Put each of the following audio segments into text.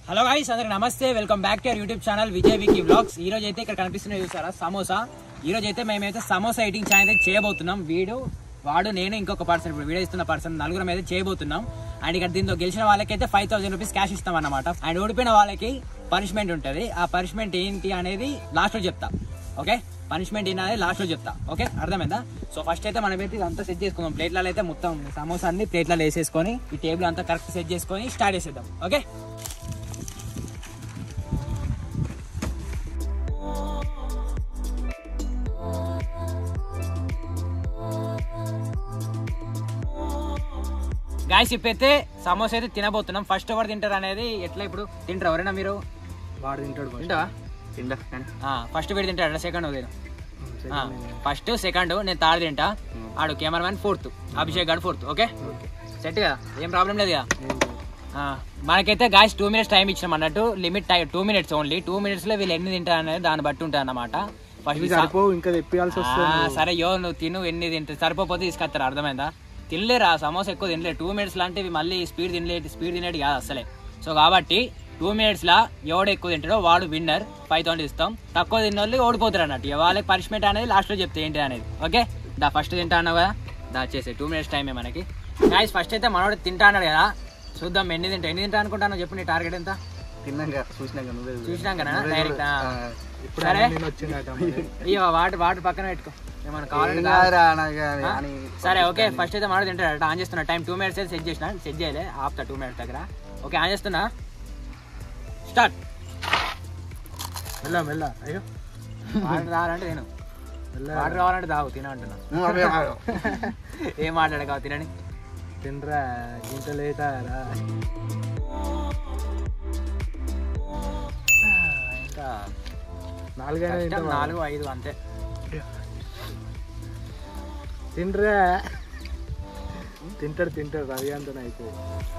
Hello guys అందరికి నమస్తే welcome back to YouTube channel Vijay Vicky vlogs ఈ రోజు అయితే ఇక్కడ కనిపిస్తున్న చూసారా సమోసా ఈ రోజు అయితే మేమైతే సమోసా ఎయిటింగ్ ఛానల్ అయితే చేయబోతున్నాం వీడు వాడు నేను ఇంకొక పర్సన్ ఇప్పుడు వీడియో ఇస్తున్న పర్సన్ నలుగురం అయితే చేయబోతున్నాం అండ్ ఇక్కడ దీంతో గెలిచిన వాళ్ళకైతే ఫైవ్ థౌసండ్ రూపీస్ క్యాష్ ఇస్తాం అన్నమాట అండ్ ఓడిపోయిన వాళ్ళకి పనిష్మెంట్ ఉంటుంది ఆ పనిష్మెంట్ ఏంటి అనేది లాస్ట్ లో చెప్తా ఓకే పనిష్మెంట్ ఏంటి అనేది లాస్ట్ లో చెప్తా ఓకే అర్థమైందా సో ఫస్ట్ అయితే మనం అయితే ఇదంతా సెట్ చేసుకుందాం ప్లేట్లలో అయితే మొత్తం సమోసా అన్ని ప్లేట్లలో వేసేసుకొని ఈ టేబుల్ అంతా కరెక్ట్ సెట్ చేసుకొని స్టార్ట్ చేసేద్దాం ఓకే గాయస్ ఇప్పుడైతే సమోసా అయితే తినబోతున్నాం ఫస్ట్ ఎవరు తింటారు అనేది ఎట్లా ఇప్పుడు తింటారు ఎవరైనా మీరు వాడు తింటాడు first. తింటావా తింటా ఫస్ట్ వీడు తింటాడు సెకండ్ నేను ఫస్ట్ సెకండ్ నేను థర్డ్ తింటా ఆడు కెమెరామ్యాన్ ఫోర్త్ అభిషేక్ గారు ఫోర్త్ ఓకే సెట్ కదా ఏం ప్రాబ్లం లేదు కదా ఆ, మనకైతే గాయస్ టూ మినిట్స్ టైం ఇచ్చినాం అన్నట్టు limit time two minutes only two minutes లో వీళ్ళు ఎన్ని తింటారు అనేది దాన్ని బట్టి ఉంటుంది అన్నమాట ఇవి ఫస్ట్ సరిపోవు ఇంకా తెప్పియాల్సి వస్తుంది సరే యో నువ్వు తిను ఎన్ని తింటే సరిపోతే తీసుకొస్తారు అర్థమైందా తినలేరా సమోసా ఎక్కువ తినలే టూ మినిట్స్ లాంటివి మళ్ళీ స్పీడ్ తినలే స్పీడ్ తినేది కాదు అసలే సో కాబట్టి టూ మినిట్స్ లా ఎవడు ఎక్కువ తింటాడో వాడు విన్నర్ ఫైవ్ థౌసండ్ ఇస్తాం తక్కువ తిన్న వాళ్ళు ఓడిపోతారు అన్నట్టు ఇక వాళ్ళకి పనిష్మెంట్ అనేది లాస్ట్ లో చెప్తే ఏంటి అనేది ఓకే దా ఫస్ట్ తింటా అన్నావు కదా దా చేసే టూ మినిట్స్ టైమే మనకి గాయస్ ఫస్ట్ అయితే మనోడు తింటా అన్నాడు కదా చూద్దాం ఎన్ని తింటా ఎన్ని తింటా అనుకుంటాను చెప్పు నీ టార్గెట్ ఎంత తిన్నాక చూసినాక నువ్వే చూడు. చూసినాకనా నువ్వే డైరెక్ట్ చూడు. ఆ, ఇప్పుడు సరే నేను వచ్చిందట మరి. ఇయ్యో వాటర్ వాటర్ పక్కన పెట్టుకో ఏమన్నా కావాలంటే ఏం తాగు. కాదురా, నాకు అది ఆ? అని సరే ఓకే ఫస్ట్ అయితే మాట తింటాడు ఆన్ చేస్తున్నా టైం టూ మినిట్స్ అయితే సెట్ చేసిన సెట్ చేయలే ఆపుతా టూ మినిట్స్ దగ్గర ఓకే ఆన్ చేస్తున్నా స్టార్ట్ మెల్ల మెల్ల అయ్యో వాటర్ తాగాలంటే నేను మెల్ల వాటర్ కావాలంటే తాగు తిన అంటున్నా నువ్వు అవే కాదు. ఏం మాట్లాడక కావు తినని తినరా ఇంత లేటా రా ఇంకా నాలుగైనా కష్టం తింటావా? నాలుగు ఐదు అంతే తినరా తింటాడు తింటాడు రవి అంతనే అయితే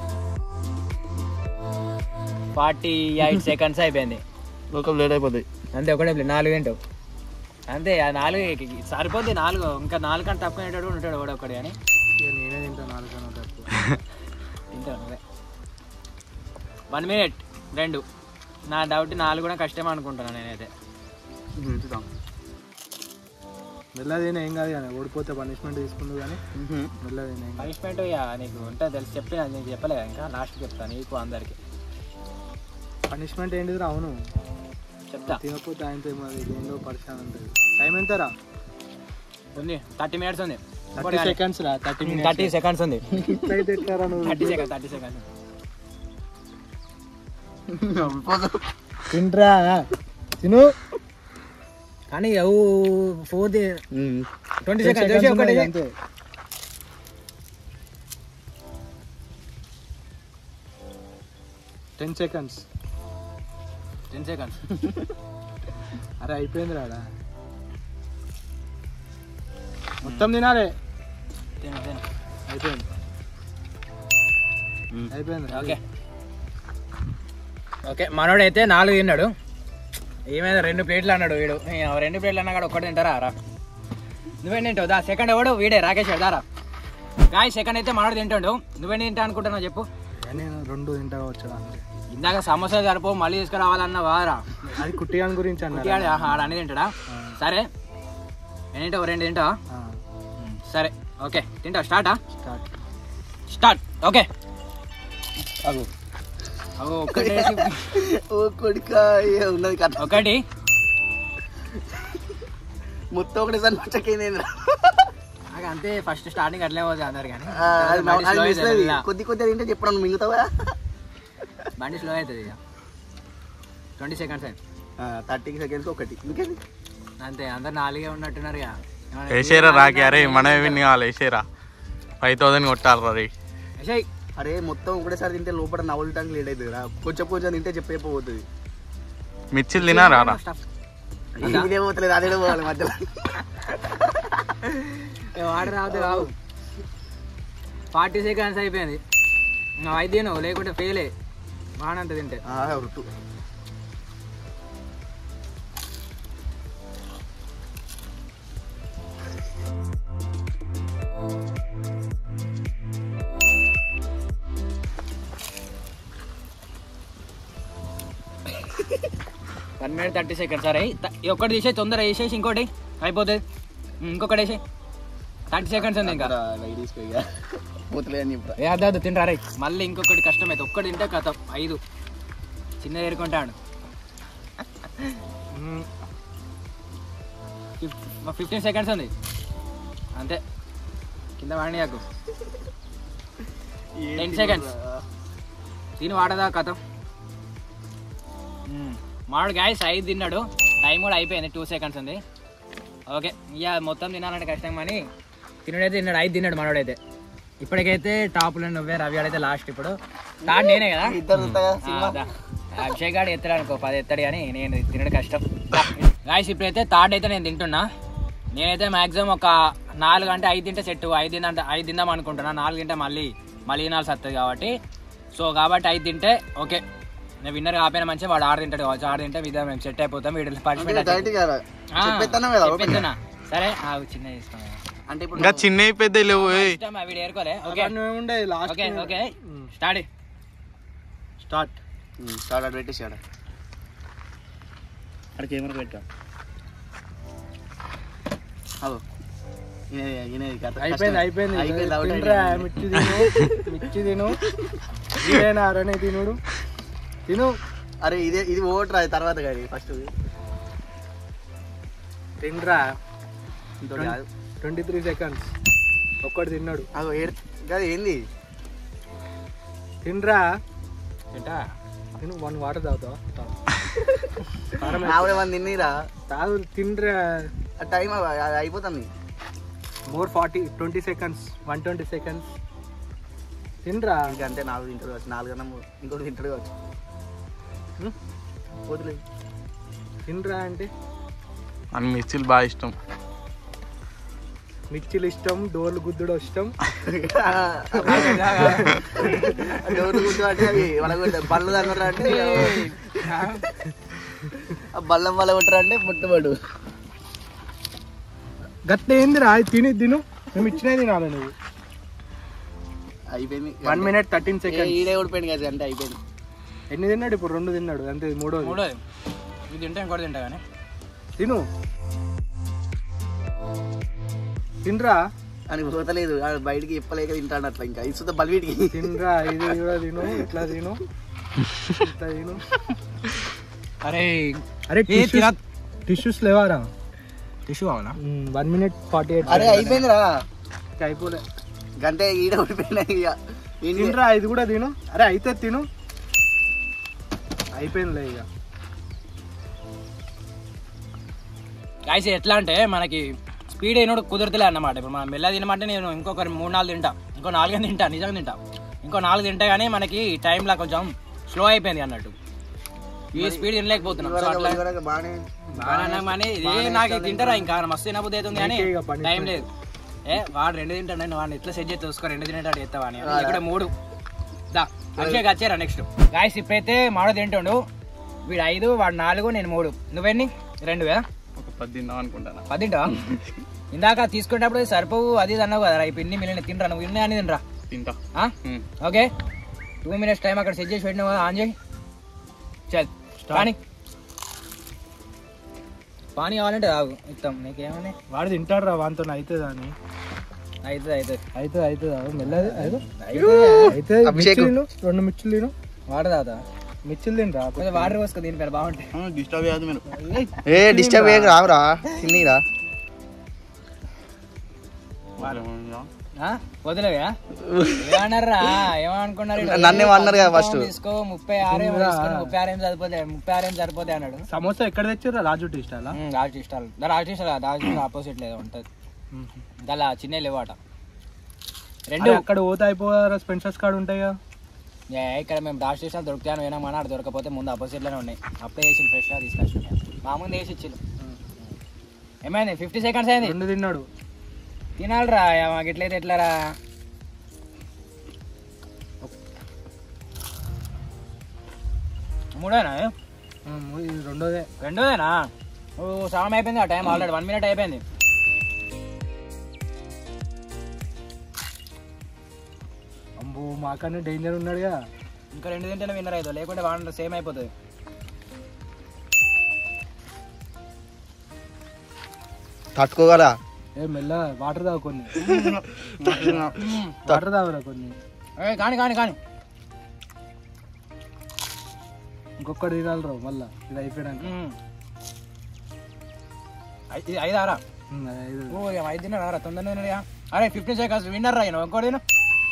ఫార్టీ ఎయిట్ సెకండ్స్ అయిపోయింది ఒక లేట్ అయిపోతాయి అంతే ఒకటే ప్లేట్ నాలుగు తింటావు అంతే ఆ నాలుగు సరిపోద్ది నాలుగు ఇంకా నాలుగు కంటే తక్కువ తింటాడు ఉంటాడు కూడా ఒకటి అని ఇక నేనే తింటా నాలుగైనా తక్కువ తింటాను నువ్వే వన్ మినిట్ రెండు నా డౌట్ నాలుగు కూడా కష్టమే అనుకుంటున్నాను నేనైతే తింటున్నాం మెల్ల తిన ఏం కాదు కానీ ఓడిపోతే పనిష్మెంట్ తీసుకుందు కానీ మెల్ల తిన ఏం కాదు. పనిష్మెంట్ ఇక నీకు ఉంటుంది తెలిసి చెప్పిన నీకు చెప్పలేదు ఇంకా లాస్ట్ చెప్తాను నీకు అందరికి పనిష్మెంట్ ఏంటిదిరా అవును చెప్తా తినకపోతే ఆయనతో మరి ఏందో పరిశాన్ ఉంటుంది టైం ఎంతరా ఉంది థర్టీ మినిట్స్ ఉంది థర్టీ సెకండ్స్ రా థర్టీ థర్టీ సెకండ్స్ ఉంది అయితే ఎట్లారా నువ్వు థర్టీ సెకండ్ థర్టీ సెకండ్స్ తింట్రా తిను కానీ ఫోర్ ట్వంటీ సెకండ్స్ ఒకటి అంతే టెన్ సెకండ్స్ టెన్ సెకండ్స్ అరే అయిపోయింది రాడా మొత్తం తినాలి తిను తిను అయిపోయింది అయిపోయింది ఓకే ఓకే మనోడైతే నాలుగు తిన్నాడు ఏమైనా రెండు ప్లేట్లు అన్నాడు వీడు ఏ, రెండు ప్లేట్లు అన్నా కూడా ఒక్కటి తింటారా రా నువ్వేం తింటావు దా సెకండ్ ఎవడు వీడే రాకేష్ గారు దారా గాయ సెకండ్ అయితే మనోడు తింటాడు నువ్వేం తింటా అనుకుంటున్నావు చెప్పు నేను రెండు తింటా వచ్చా అంతే ఇందాక సమోసా సరిపో మళ్ళీ తీసుకురావాలన్న వారా అది కుట్టిగాని గురించి అన్నారు ఆడ ఆడ అని తింటాడా సరే ఎన్ని తింటావు రెండు తింటావా సరే ఓకే తింటావు స్టార్టా స్టార్ట్ స్టార్ట్ ఓకే అగు అగో ఒకటి ఓ కొడుక ఉన్నది కథ ఒకటి మొత్తం ఒకటేసారి నచ్చకేంది నాకు అంతే ఫస్ట్ స్టార్టింగ్ అట్లే పోతుంది అందరు కానీ బండి slow అవుతుంది ఇక. కొద్ది కొద్ది తింటే చెప్పడం మిగుతావా బండి స్లో అవుతుంది ఇక ట్వంటీ సెకండ్స్ అయింది థర్టీ సెకండ్స్ ఒకటి ఇంకేంది అంతే అందరు నాలుగే ఉన్నట్టున్నారు ఇక ఏమన్నా వేసేరా రాకి అరే మనమే విన్ కావాలి వేసేరా ఫైవ్ థౌసండ్ కొట్టాలి రీ ఏసేయ్. అరే మొత్తం ఒకటేసారి తింటే లోపల నవ్వులు టంగ్ లేట్ అవుతుంది రా కొంచెం కొంచెం తింటే చెప్పైపోతుంది మిర్చిలు తినారా రా Stuff. ఇదే పోతలేదు అదే పోవాలి మధ్యలో ఏ వాటర్ రావద్దు రావు ఫార్టీ సెకండ్స్ అయిపోయింది ఇంకా ఐదు నువ్వు లేకుంటే ఫెయిలే బాగానంత తింటే రుట్టు వన్ మినిట్ థర్టీ సెకండ్స్ సరే త- ఈ ఒక్కటి తీసే తొందర వేసేసి ఇంకోటి అయిపోతుంది ఉమ్, ఇంకొకటి వేసి థర్టీ సెకండ్స్ ఉంది ఇంకా లైట్ తీసుకో ఇక పోతలే అని చెప్పరా ఏ అద్దు తినరా రే మళ్ళీ ఇంకొకటి కష్టమైతే ఒక్కటి తింటే కథ ఐదు చిన్న ఏరుకుంటాడు ఫిఫ్టీన్ సెకండ్స్ ఉంది అంతే కింద వాడిని నాకు టెన్ సెకండ్స్ దీని వాడదా కథ మాడు గాయస్ ఐదు తిన్నాడు టైం కూడా అయిపోయింది టూ సెకండ్స్ ఉంది ఓకే ఇక మొత్తం తినాలంటే కష్టం కానీ తినడైతే తిన్నాడు ఐదు తిన్నాడు మనోడైతే ఇప్పటికైతే టాప్లో నువ్వే రవి ఆడైతే లాస్ట్ ఇప్పుడు థర్డ్ నేనే కదా ఇద్దరు చూస్తాగా ఆ, దా. ఆ అభిషేక్ గాడు ఎత్తాడు అనుకో పది ఎత్తాడు కానీ నేను తినడం కష్టం గాయస్ ఇప్పుడైతే థర్డ్ అయితే నేను తింటున్నా నేనైతే మాక్సిమం ఒక నాలుగు అంటే ఐదు తింటే సెట్ ఐదు తింటే ఐదు తిందాం అనుకుంటున్నా నాలుగు తింటే మళ్ళీ మళ్ళీ తినాల్సి వస్తుంది కాబట్టి సో కాబట్టి ఐదు తింటే ఓకే నేను విన్నర్ కాపోయినా మంచిగా వాడు ఆరు తింటాడు కావచ్చు ఆరు తింటే విధంగా మేము సెట్ అయిపోతాం వీడు అంటే పనిష్మెంట్ డైరెక్ట్ కదా చెప్పేస్తాను కదా open గా. సరే ఆ చిన్న తీసుకున్నా అంటే ఇప్పుడు ఇంకా చిన్న పెద్ద లేవు ఏయ్. ఇష్టం వీడు ఏరుకోలే ఓకే ఉండే last okay okay start start start అటు పెట్టేసి ఆడ అక్కడ కెమెరా పెట్టా హలో అయిపోయింది అయిపోయింది అయిపోయింది అవుట్ తినరా, మిర్చి తిను మిర్చి తిను ఇదేనా అరనే తినుడు తిను అరే ఇదే ఇది ఓటర్ అది తర్వాత కానీ ఫస్ట్ తినరా ట్వంటీ త్రీ సెకండ్స్ ఒక్కటి తిన్నాడు అదో ఏడు కాదు ఏంది తినరా ఏంటా తిను వన్ వాటర్ తాగుతావా తాగు. కారం ఆవిడ మంది తిన్నీరా తాగు తినరా ఆ టైం అయిపోతుంది more forty twenty seconds one twenty seconds తినరా ఇంకా అంతే నాలుగు తింటాడు కావచ్చు నాలుగు అన్న మూడు ఇంకోటి తింటాడు కావచ్చు హ్మ్? వదిలే తినరా అంటే అని మిర్చిలు బాగా ఇష్టం మిర్చిలు ఇష్టం డోర్లు గుద్దుడు ఇష్టం డోర్లు గుర్తు అంటే అవి వాళ్ళ బళ్ళు తగ్గరా అంటే ఆ బల్లం వల్ల కొట్టరా అంటే ముట్టుబడు గట్ల ఏందిరా అది తిని తిను మేము ఇచ్చినవి తినాలి నువ్వు అయిపోయింది వన్ మినిట్ థర్టీన్ ఏ, సెకండ్స్ ఈడే ఓడిపోయింది కదా అంటే అయిపోయింది ఎన్ని తిన్నాడు ఇప్పుడు రెండు తిన్నాడు అంతే మూడో మూడోది ఇది తింటే ఇంకోటి తింటా కానీ తిను తినరా అని పోతలేదు ఆడు బయటికి ఇప్పలేక తింటాడు అట్లా ఇంకా ఇసుత బల్వీటికి తినరా ఇది కూడా తిను ఇట్లా తిను ఇట్లా తిను అరే అరే ఏ తిన టిష్యూస్ లేవారా టిష్యూ కావాలా వన్ మినిట్ ఫార్టీ ఎయిట్ అరే అయిపోయిందిరా అయిపోలే గంటే ఈడ ఓడిపోయినాయి ఇక ఈయన- తినరా ఇది కూడా తిను అరే అయితే తిను అయిపోయిందిలే ఇక గాయస్ ఎట్లా అంటే మనకి స్పీడ్ అయినోడు కుదరతలే అన్నమాట ఇప్పుడు మనం మెల్ల తినమంటే నేను ఇంకొక మూడు నాలుగు తింటా ఇంకో నాలుగే తింటా నిజంగా తింటా ఇంకో నాలుగు తింటా కానీ మనకి టైంలో కొంచెం స్లో అయిపోయింది అన్నట్టు ఈ స్పీడ్ తినలేకపోతున్నాం సో అట్లా ఇదివరకు బాగానే బాగా అన్నాం కానీ ఇదే నాకు ఇది తింటారా ఇంకా మస్తు తినబుద్ధి అవుతుంది కానీ నీకే ఇక పని టైం లేదు ఏ వాడు రెండు తింటాడు నేను వాడిని ఎట్లా సెట్ చేసి చూసుకో రెండు తినేటాడు ఎత్తావా అని ఇక్కడ మూడు దా అభిషేక్ వచ్చారా నెక్స్ట్ గాయస్ ఇప్పుడైతే మాడు తింటుండు వీడు ఐదు వాడు నాలుగు నేను మూడు నువ్వెన్ని రెండు కదా ఒక పది తిందాం అనుకుంటాను పది తింటావా ఇందాక తీసుకునేటప్పుడు సరిపోవు అది ఇది అన్నావు కదా ఇప్పుడు ఇన్ని మిలియన్ తినరా నువ్వు ఇన్ని అని తినరా తింటా ఆ? Um. Okay two minutes time అక్కడ సెట్ చేసి పెట్టినావు కదా ఆన్ చేయి చల్ పానీ పానీ కావాలంటే తాగు ఇస్తాం నీకేమని వాడు తింటాడు రా వానితో అవుతుంది అని అవుతుంది అవుతుంది అవుతుంది అవుతుంది మెల్లది అవుతుంది అయితే అభిషేక్. మిర్చిలు తిను రెండు మిర్చిలు తిను వాడు తాగుతా మిర్చిలు తినరా కొంచెం వాటర్ పోసుకో దీనిపైన బాగుంటాయి డిస్టర్బ్ చేయదు మీరు ఏ డిస్టర్బ్ చేయక రావురా తిన్నీరా ఆ? వదిలేవా ఏమన్నారా ఏమనుకున్నారు వీళ్ళు? నన్నేమో అన్నారు కదా first. తీసుకో ముప్పై ఆరు ఏమో తీసుకొని ముప్పై ఆరు ఏం సరిపోతాయి ముప్పై ఆరు ఏం సరిపోతాయి అన్నాడు సమోసా ఎక్కడ తెచ్చారా రాజు టీ స్టాలా ఉమ్, రాజు ఇష్టాలు దా రాజు ఇష్టాలు రాజు ఇష్టాలు ఆపోజిట్ లేదు ఉంటది దాని చిన్న లేవాట రెండు అరే, అక్కడ పోతే అయిపోయారా స్పెన్సర్స్ కార్డు ఉంటాయి కదా ఏ, ఇక్కడ మేము డాష్ స్టేషన్ దొరుకుతాను పోయినామని ఆడ దొరకపోతే ముందు opposite లోనే ఉన్నాయి అప్పుడే వేసి ఫ్రెష్గా తీసుకొచ్చి మా ముందు వేసి ఇచ్చిండు ఏమైంది ఫిఫ్టీ సెకండ్స్ అయింది రెండు తిన్నాడు తినాలిరా మాకు ఎట్లయితే ఎట్లారా మూడోనా ఆ, ఇది రెండోదే రెండోదేనా ఓ సగం అయిపోయింది ఆ టైం ఆల్రెడీ వన్ మినిట్ అయిపోయింది అమ్మో మాకన్నా డేంజర్ ఉన్నాడుగా ఇంకా రెండు తింటేనే విన్నర్ అవుతుంది లేకుంటే వాడిలో సేమ్ అయిపోతుంది తట్టుకోగలరా ఏ మెల్ల వాటర్ తాగు కొన్ని వాటర్ తాగురా కొన్ని ఏ, కాని కాని కాని ఇంకొకటి తినాలిరా మళ్ళా ఇది అయిపోయాక మ్మ్. ఐ- ఇది ఐదు ఆరా ఉమ్, అది ఐదు. ఓ ఏం ఐదు తిన్నారా తొందరగా తిన్నారా? అరే ఫిఫ్టీన్ సెకండ్స్ విన్నర్ రా ఈయన. ఇంకోటి తిను.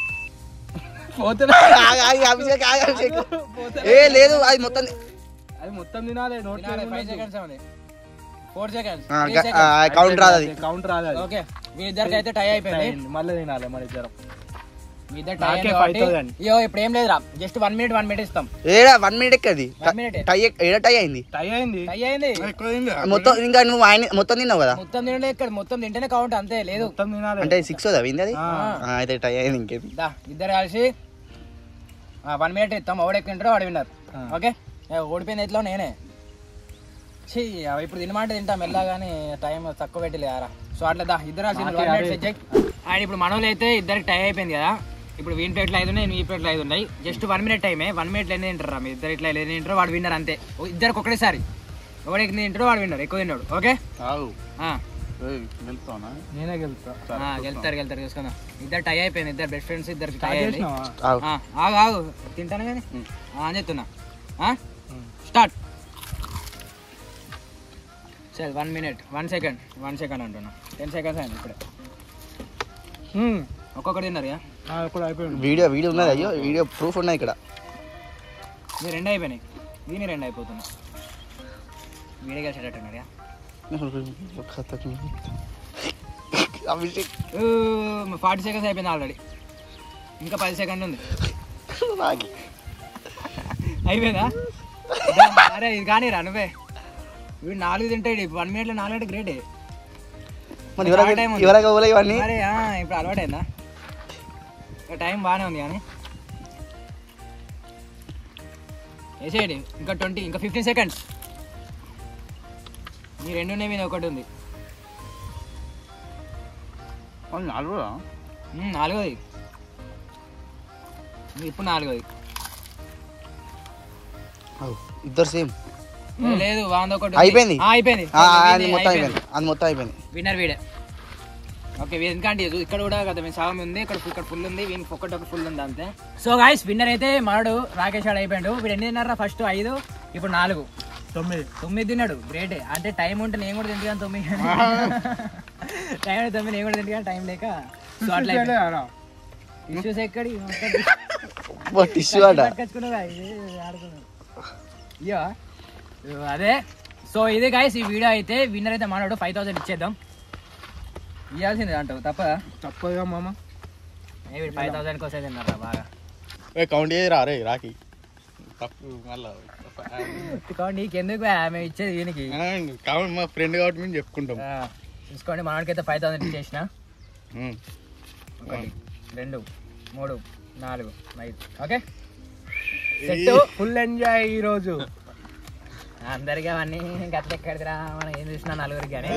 ఏ లేదు అది మొత్తం అది మొత్తం తినాలి నోట్ తినాలి, five seconds ఏ ఉంది. Four seconds, ఆ, three గ- seconds. ఆ, కౌంట్ రాదు అది కౌంటర్ రాదు అది ఓకే మీ ఇద్దరికి అయితే టై అయిపోయింది మళ్ళీ తినాలి మన ఇద్దరం మీ ఇద్దరు టై నాకే అయింది five కాబట్టి thousand. ఇయ్యో ఇప్పుడు ఏం లేదురా just one minute one minute ఇస్తాం ఏడా వన్ మినిట్ ఎక్కది One minute. టై ఏడా టై అయింది టై అయింది టై అయింది మొత్తం ఇంకా నువ్వు ఆయన మొత్తం తిన్నావు కదా మొత్తం తింటే ఇక్కడ మొత్తం తింటేనే కౌంట్ అంతే లేదు మొత్తం తినాలి అంటే సిక్స్ కదా వింది అది ఆ. ఆ, అయితే టై అయింది ఇంకేది దా ఇద్దరు కలిసి వన్ మినిట్ ఇస్తాం ఓడెక్కింటారో వాడు విన్నారు ఆ. ఓకే ఏ, ఓడిపోయింది ఎట్లా నేనే ఛీ అవి ఇప్పుడు తినమంటే తింటాం మెల్లగాని టైం తక్కువ పెట్టలే ఆరా సో అట్లా దా ఇద్దరు కలిసి నాకే one minute అదే. set చేయి. అండ్ ఇప్పుడు మనోళ్ళు అయితే ఇద్దరికి టైం అయిపోయింది కదా ఇప్పుడు వీని ప్లేట్లు ఐదు ఉన్నాయి నీ ప్లేట్లు ఐదు ఉన్నాయి జస్ట్ వన్ మినిట్ టైమే వన్ మినిట్ ఎన్ని తింటారా మీ ఇద్దరు ఇట్లా ఎన్ని తింటారో వాడు విన్నర్ అంతే ఓ, ఇద్దరికి ఒకటేసారి ఎవడెక్కి తింటారో వాడు విన్నర్ ఎక్కువ తిన్నాడు ఓకే ఆ. నేనే గెలుస్తా ఆ, గెలుతారు గెలుతారు చూసుకుందాం ఇద్దరు టై అయిపోయింది ఇద్దరు బెస్ట్ ఫ్రెండ్స్ ఇద్దరికి టై స్టార్ట్ అయింది చేసినావా ఆగు. ఆ, ఆగు ఆగు తింటాను కానీ అని చెప్తున్నా స్టార్ట్ సరే one minute one second one second అంటున్నా టెన్ సెకండ్స్ అయింది ఇప్పుడే ఉమ్. ఒక్కొక్కటి తిన్నారు ఇక ఆ, ఇప్పుడు అయిపోయింది వీడియో వీడియో ఉన్నది అయ్యో వీడియో ప్రూఫ్ ఉన్నది ఇక్కడ మీ రెండు అయిపోయినాయి దీని రెండు అయిపోతున్నాయి వీడే కలిసేటట్టున్నాడు ఇక అభిషేక్ ఫార్టీ సెకండ్స్ అయిపోయింది ఆల్రెడీ ఇంకా పది సెకండ్ ఉంది అయిపోయిందా అరే ఇది కానీ రా నువ్వే వీడు నాలుగు తింటాడు వన్ మినిట్లో నాలుగు అంటే గ్రేటే మరి చాలా ఎవరికి time ఉంది. ఎవరికి పోలే ఇవన్నీ అరే ఆ, ఇప్పుడు అలవాటైందా ఇంకా టైం బాగానే ఉంది కానీ వేసేయండి ఇంకా ట్వంటీ ఇంకా ఫిఫ్టీన్ సెకండ్స్ మీ రెండు ఉన్నాయి మీద ఒకటి ఉంది ఉమ్, నాలుగోది ఇది ఇప్పుడు నాలుగోది ఆగు. ఇద్దరు సేమ్ ఏ, లేదు వంద ఒకటి ఉంది. అయిపోయింది. ఆ, అయిపోయింది ఆ, అది మొత్తం అయిపోయింది అది మొత్తం అయిపోయింది విన్నర్ వీడే ఓకే ఎందుకంటే ఇది ఇక్కడ కూడా కదా మీ సగం ఉంది ఇక్కడ ఇక్కడ ఫుల్ ఉంది వీనికి ఒకటి ఒక ఫుల్ ఉంది అంతే సో గాయస్ విన్నర్ అయితే మనడు రాకేష్ ఆడు అయిపోయాడు వీడు ఎన్ని తిన్నారా ఫస్ట్ ఐదు ఇప్పుడు నాలుగు తొమ్మిది తొమ్మిది తిన్నాడు గ్రేట్ అంటే టైం ఉంటే నేను కూడా తింటాను తొమ్మిది టైం ఉంటే తొమ్మిది నేను కూడా తింటాను టైం లేక సో అట్లా ఇష్యూస్ ఎక్కడి టిష్యూ అట పట్టుకొచ్చుకున్నావా? ఇది ఆడుకున్నావు. ఇయ్యో. అదే సో ఇది గాయస్ ఈ వీడియో అయితే విన్నర్ అయితే మనోడు ఫైవ్ థౌసండ్ ఇచ్చేద్దాం ఇవ్వాల్సింది అంటావు తప్ప తప్పగా మామ ఫైవ్ థౌసండ్ కోసం తిన్నారా బాగా కౌంట్ చేయరా రే రాకి తప్పు మళ్ళా కాబట్టి నీకెందుకు బా? మేము ఇచ్చేది దీనికి కౌంట్ మా ఫ్రెండ్ కాబట్టి మేము చెప్పుకుంటాం ఆ, చూసుకోండి మనోడికైతే ఫైవ్ థౌసండ్ ఇచ్చేసిన ఉమ్. ఒకటి రెండు మూడు నాలుగు ఐదు ఓకే సెట్ ఫుల్ ఎంజాయ్ ఈ రోజు అందరికీ అవన్నీ గట్ల ఎక్కడిదిరా మనం ఏం చూసినా నలుగురికి కానీ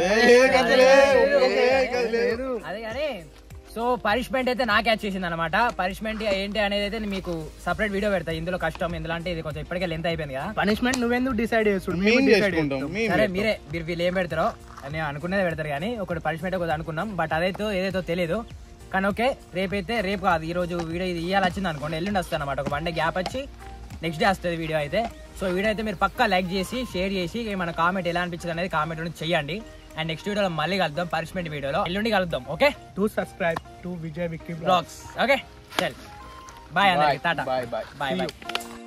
అదే కానీ సో పనిష్మెంట్ అయితే నాకు యాడ్ చేసింది అనమాట పనిష్మెంట్ ఏంటి అనేది అయితే నేను మీకు సపరేట్ వీడియో పెడతా ఇందులో కష్టం ఇందులో అంటే ఇది కొంచెం ఇప్పటికే లెంత్ అయిపోయింది కదా పనిష్మెంట్ నువ్వెందుకు డిసైడ్ చేస్తుడు మేము డిసైడ్ చేసుకుంటాం మేము సరే మీరే మీరు వీళ్ళు ఏం పెడతారో అని అనుకునేది పెడతారు కానీ ఒకటి పనిష్మెంట్ ఒకటి అనుకున్నాం బట్ అదైతే ఏదైతే తెలియదు కానీ ఓకే రేపైతే రేపు కాదు ఈ రోజు వీడియో ఇది ఇయ్యాలి వచ్చింది అనుకోండి ఎల్లుండి వస్తుంది అనమాట ఒక వన్ డే గ్యాప్ వచ్చి నెక్స్ట్ డే వస్తుంది వీడియో అయితే సో వీడియో అయితే మీరు పక్కా లైక్ చేసి షేర్ చేసి మన కామెంట్ ఎలా అనిపించింది అనేది కామెంట్ నుంచి చెయ్యండి అండ్ నెక్స్ట్ వీడియోలో మళ్ళీ కలుద్దాం పనిష్మెంట్ వీడియోలో ఎల్లుండి కలుద్దాం okay to subscribe to Vijay Vicky vlogs okay చల్ బాయ్ అందరికి టాటా బాయ్ బాయ్ బాయ్ బాయ్